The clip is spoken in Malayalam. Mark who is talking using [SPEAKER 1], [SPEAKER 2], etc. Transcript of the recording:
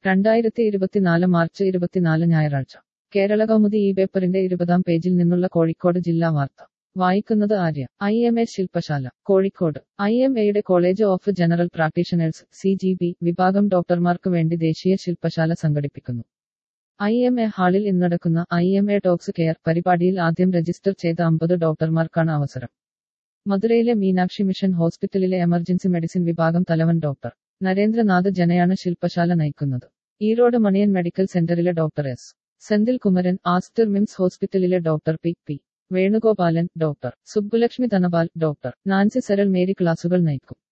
[SPEAKER 1] രണ്ടായിരത്തി ഇരുപത്തിനാല് മാർച്ച് ഇരുപത്തിനാല് ഞായറാഴ്ച കേരള കൗമുദി ഈ പേപ്പറിന്റെ ഇരുപതാം പേജിൽ നിന്നുള്ള കോഴിക്കോട് ജില്ലാ വാർത്ത വായിക്കുന്നത് ആര്യ ഐ എം എ ശില്പശാല കോഴിക്കോട് ഐ എം എയുടെ College of General Practitioners C G B വിഭാഗം ഡോക്ടർമാർക്ക് വേണ്ടി ദേശീയ ശില്പശാല സംഘടിപ്പിക്കുന്നു ഐ എം എ ഹാളിൽ ഇന്ന് നടക്കുന്ന I M A Tox Care പരിപാടിയിൽ ആദ്യം രജിസ്റ്റർ ചെയ്ത അമ്പത് ഡോക്ടർമാർക്കാണ് അവസരം മധുരയിലെ മീനാക്ഷി മിഷൻ ഹോസ്പിറ്റലിലെ എമർജൻസി മെഡിസിൻ വിഭാഗം തലവൻ ഡോക്ടർ നരേന്ദ്രനാഥ് ജനയാണ് ശില്പശാല നയിക്കുന്നത് ഈറോഡ് മണിയൻ മെഡിക്കൽ സെന്ററിലെ doctor S Senthil Kumaran Aster MIMS ഹോസ്പിറ്റലിലെ doctor P P Venugopalan doctor Subbulakshmi Dhanapal doctor Nancy Saral Mary ക്ലാസുകൾ നയിക്കും